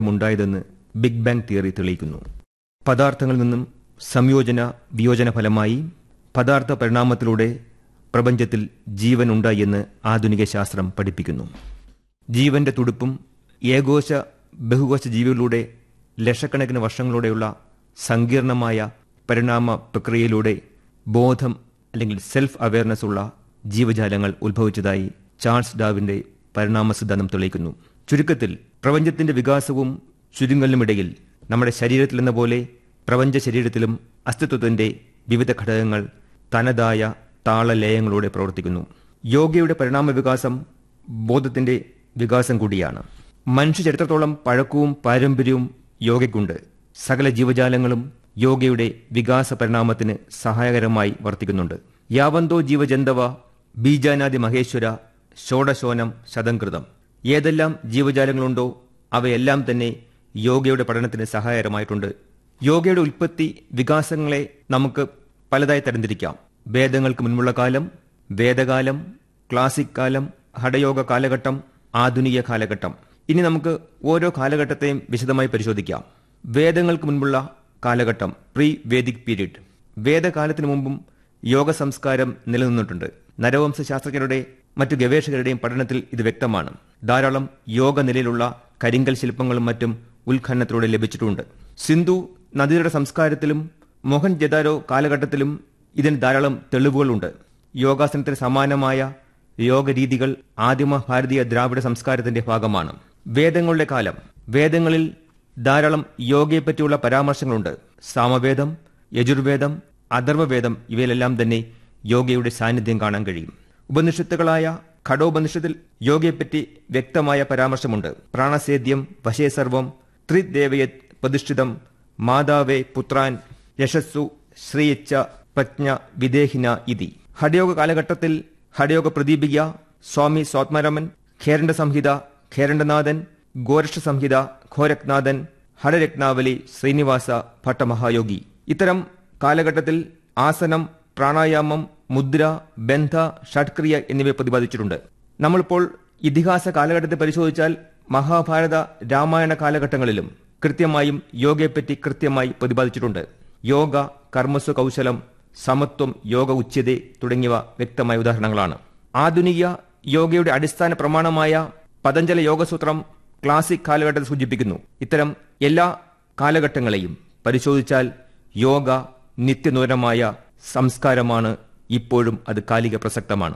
ഉണ്ടായതെന്ന് big bang theory തെളിയിക്കുന്നു പദാർത്ഥങ്ങളിൽ നിന്നും സംയോജന വിയോജന ഫലമായി പദാർത്ഥ പരിണാമത്തിലൂടെ പ്രപഞ്ചത്തിൽ ജീവൻ ഉണ്ടായി എന്ന് ആധുനിക ശാസ്ത്രം പഠിപ്പിക്കുന്നു ജീവന്റെ തുടുപ്പും ഏകോശ ബഹുകോശ ജീവികളിലൂടെ ലക്ഷക്കണക്കിന് വർഷങ്ങളിലൂടെയുള്ള സങ്കീർണമായ പരിണാമ പ്രക്രിയയിലൂടെ ബോധം അല്ലെങ്കിൽ സെൽഫ് അവയർനെസ് ഉള്ള ജീവജാലങ്ങൾ ഉത്ഭവിച്ചതായി ചാൾസ് ഡാവിന്റെ പരിണാമ സിദ്ധാന്തം തെളിയിക്കുന്നു ചുരുക്കത്തിൽ പ്രപഞ്ചത്തിന്റെ വികാസവും ചുരുങ്ങലിനുമിടയിൽ നമ്മുടെ ശരീരത്തിലെന്ന പോലെ പ്രപഞ്ച ശരീരത്തിലും അസ്തിത്വത്തിന്റെ വിവിധ ഘടകങ്ങൾ തനതായ താളലയങ്ങളോടെ പ്രവർത്തിക്കുന്നു യോഗയുടെ പരിണാമ വികാസം ബോധത്തിന്റെ വികാസം കൂടിയാണ് മനുഷ്യ ചരിത്രത്തോളം പഴക്കവും പാരമ്പര്യവും യോഗയ്ക്കുണ്ട് സകല ജീവജാലങ്ങളും യോഗയുടെ വികാസ പരിണാമത്തിന് സഹായകരമായി വർത്തിക്കുന്നുണ്ട് യാവന്തോ ജീവജന്തവ ബീജാനാദി മഹേശ്വര ഷോഡശോനം ശതംകൃതം ഏതെല്ലാം ജീവജാലങ്ങളുണ്ടോ അവയെല്ലാം തന്നെ യോഗയുടെ പഠനത്തിന് സഹായകരമായിട്ടുണ്ട് യോഗയുടെ ഉൽപ്പത്തി വികാസങ്ങളെ നമുക്ക് പലതായി തരംതിരിക്കാം വേദങ്ങൾക്ക് മുൻപുള്ള കാലം വേദകാലം ക്ലാസിക് കാലം ഹഠയോഗ കാലഘട്ടം ആധുനിക കാലഘട്ടം ഇനി നമുക്ക് ഓരോ കാലഘട്ടത്തെയും വിശദമായി പരിശോധിക്കാം വേദങ്ങൾക്ക് മുൻപുള്ള കാലഘട്ടം പ്രീ വേദിക് പീരീഡ് വേദകാലത്തിനു മുമ്പും യോഗ സംസ്കാരം നിലനിന്നിട്ടുണ്ട് നരവംശ ശാസ്ത്രജ്ഞരുടെ മറ്റു ഗവേഷകരുടെയും പഠനത്തിൽ ഇത് വ്യക്തമാണ് ധാരാളം യോഗ നിലയിലുള്ള കരിങ്കൽ ശില്പങ്ങളും മറ്റും ഉത്ഖനനത്തിലൂടെ ലഭിച്ചിട്ടുണ്ട് സിന്ധു നദിയുടെ സംസ്കാരത്തിലും മോഹൻ ജദാരോ കാലഘട്ടത്തിലും ഇതിന് ധാരാളം തെളിവുകളുണ്ട് യോഗാസനത്തിന് സമാനമായ യോഗരീതികൾ ആദിമ ഭാരതീയ ദ്രാവിഡ സംസ്കാരത്തിന്റെ ഭാഗമാണ് വേദങ്ങളുടെ കാലം വേദങ്ങളിൽ ധാരാളം യോഗയെപ്പറ്റിയുള്ള പരാമർശങ്ങളുണ്ട് സാമവേദം യജുർവേദം അഥർവവേദം ഇവയിലെല്ലാം തന്നെ യോഗയുടെ സാന്നിധ്യം കാണാൻ കഴിയും ഉപനിഷത്തുകളായ ഘടോപനിഷത്തിൽ യോഗയെപ്പറ്റി വ്യക്തമായ പരാമർശമുണ്ട് പ്രാണസേദ്യം വശേ സർവം ത്രിദേവയത് പ്രതിഷ്ഠിതം മാതാവേ പുത്രാൻ യശസ്സു ശ്രീയച്ച പ്രജ്ഞ വിദേഹിന ഇതി ഹഠയോഗ കാലഘട്ടത്തിൽ ഹഠയോഗ പ്രദീപിക സ്വാമി സ്വാത്മരമൻ ഖേരണ്ട സംഹിത ഖേരണ്ടനാഥൻ ഗോരക്ഷ സംഹിത ഘോരക്നാഥൻ ഹടരത്നാവലി ശ്രീനിവാസ ഭട്ടമഹായോഗി ഇത്തരം കാലഘട്ടത്തിൽ ആസനം പ്രാണായാമം മുദ്ര ബന്ധ ഷഡ്ക്രിയ എന്നിവ പ്രതിപാദിച്ചിട്ടുണ്ട് നമ്മളിപ്പോൾ ഇതിഹാസ കാലഘട്ടത്തെ പരിശോധിച്ചാൽ മഹാഭാരത രാമായണ കാലഘട്ടങ്ങളിലും കൃത്യമായും യോഗയെപ്പറ്റി കൃത്യമായി പ്രതിപാദിച്ചിട്ടുണ്ട് യോഗ കർമ്മസ്വ കൗശലം സമത്വം യോഗ ഉച്ചത തുടങ്ങിയവ വ്യക്തമായ ഉദാഹരണങ്ങളാണ് ആധുനിക യോഗയുടെ അടിസ്ഥാന പ്രമാണമായ പതഞ്ജല യോഗസൂത്രം ക്ലാസിക് കാലഘട്ടത്തെ സൂചിപ്പിക്കുന്നു ഇത്തരം എല്ലാ കാലഘട്ടങ്ങളെയും പരിശോധിച്ചാൽ യോഗ നിത്യനൂതനമായ സംസ്കാരമാണ് ഇപ്പോഴും അത് കാലിക പ്രസക്തമാണ്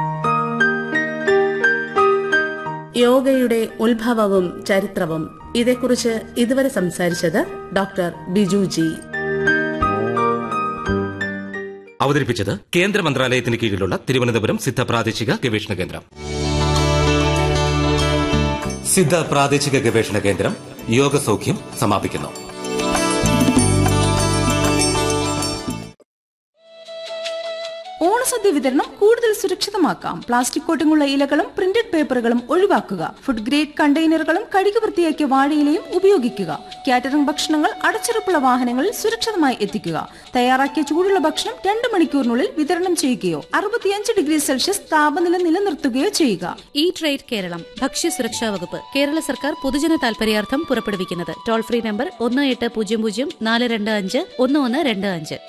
യോഗയുടെ ഉത്ഭവവും ചരിത്രവും ഇതേക്കുറിച്ച് ഇതുവരെ സംസാരിച്ചത് ഡോക്ടർ ബിജു ജി അവതരിപ്പിച്ചത് കേന്ദ്ര മന്ത്രാലയത്തിന് കീഴിലുള്ള തിരുവനന്തപുരം സിദ്ധ പ്രാദേശിക ഗവേഷണ കേന്ദ്രം സിദ്ധ പ്രാദേശിക ഗവേഷണ കേന്ദ്രം യോഗസൗഖ്യം സമാപിക്കുന്നു ഓണസദ്യ വിതരണം കൂടുതൽ സുരക്ഷിതമാക്കാം പ്ലാസ്റ്റിക് കോട്ടിങ്ങുള്ള ഇലകളും പ്രിന്റഡ് പേപ്പറുകളും ഒഴിവാക്കുക ഫുഡ് ഗ്രേഡ് കണ്ടെയ്നറുകളും കഴുകി വൃത്തിയാക്കിയ വാഴയിലയും ഉപയോഗിക്കുക കാറ്ററിംഗ് ഭക്ഷണങ്ങൾ അടച്ചുറപ്പുള്ള വാഹനങ്ങളിൽ സുരക്ഷിതമായി എത്തിക്കുക തയ്യാറാക്കിയ ചൂടുള്ള ഭക്ഷണം രണ്ട് മണിക്കൂറിനുള്ളിൽ വിതരണം ചെയ്യുകയോ അറുപത്തിയഞ്ച് ഡിഗ്രി സെൽഷ്യസ് താപനില നിലനിർത്തുകയോ ചെയ്യുക ഈ ട്രേഡ് കേരളം ഭക്ഷ്യസുരക്ഷാ വകുപ്പ് കേരള സർക്കാർ പൊതുജന താൽപര്യാർത്ഥം പുറപ്പെടുവിക്കുന്നത് ടോൾ ഫ്രീ നമ്പർ ഒന്ന് എട്ട് പൂജ്യം പൂജ്യം നാല് രണ്ട് അഞ്ച് ഒന്ന് ഒന്ന് രണ്ട് അഞ്ച്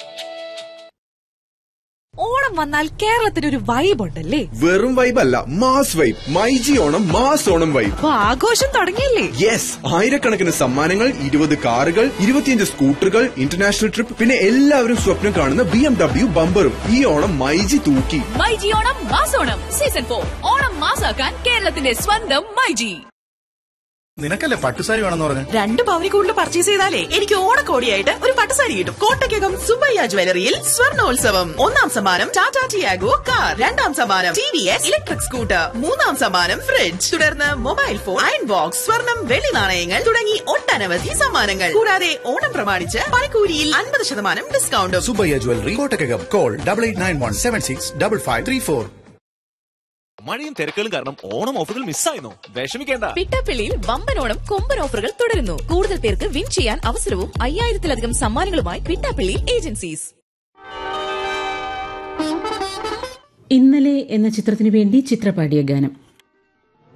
ഓണം വന്നാൽ കേരളത്തിന് ഒരു വൈബ് ഉണ്ടല്ലേ വെറും വൈബ് അല്ല mass vibe myG Onam mass Onam vibe അപ്പൊ ആഘോഷം തുടങ്ങിയില്ലേ യെസ് ആയിരക്കണക്കിന് സമ്മാനങ്ങൾ ഇരുപത് കാറുകൾ ഇരുപത്തിയഞ്ച് സ്കൂട്ടറുകൾ ഇന്റർനാഷണൽ ട്രിപ്പ് പിന്നെ എല്ലാവരും സ്വപ്നം കാണുന്ന ബി എം ഡബ്ല്യു ബമ്പറും ഈ ഓണം മൈജി തൂക്കി മൈജി ഓണം മാസോണം സീസൺ ഫോർ ഓണം മാസാക്കാൻ കേരളത്തിന്റെ സ്വന്തം മൈജി നിനക്കല്ലേ പട്ടുസാരി വേണമെന്ന് പറഞ്ഞു രണ്ട് പവനി കൂടുതൽ പർച്ചേസ് ചെയ്താലേ എനിക്ക് ഓണക്കോടിയായിട്ട് ഒരു പട്ടുസാരി കിട്ടും കോട്ടയ്ക്കകം സുബയ്യ ജ്വല്ലറിയിൽ സ്വർണോത്സവം ഒന്നാം സമ്മാനം ടാറ്റാ ടിയാഗോ കാർ രണ്ടാം സമ്മാനം T V S electric scooter മൂന്നാം സമ്മാനം ഫ്രിഡ്ജ് തുടർന്ന് മൊബൈൽ ഫോൺ അയൺ ബോക്സ് സ്വർണം വെള്ളി നാണയങ്ങൾ തുടങ്ങി ഒട്ടനവധി സമ്മാനങ്ങൾ കൂടാതെ ഓണം പ്രമാണിച്ച് പണിക്കൂലിയിൽ അൻപത് ശതമാനം ഡിസ്കൗണ്ടും Subbiah jewellery Kottakkakam call double eight nine one seven six double five three four മഴയും തിരക്കുകളും കാരണം ഓണം ഓഫറുകൾ മിസ്സായിരുന്നു വിഷമിക്കേണ്ട പിട്ടാപ്പിള്ളിയിൽ വമ്പൻ ഓണം കൊമ്പൻ ഓഫറുകൾ തുടരുന്നു കൂടുതൽ പേർക്ക് വിൻ ചെയ്യാൻ അവസരവും അയ്യായിരത്തിലധികം സമ്മാനങ്ങളുമായി പിട്ടാപ്പിള്ളി ഏജൻസീസ് ഇന്നലെ എന്ന ചിത്രത്തിനു വേണ്ടി ചിത്രപാടിയ ഗാനം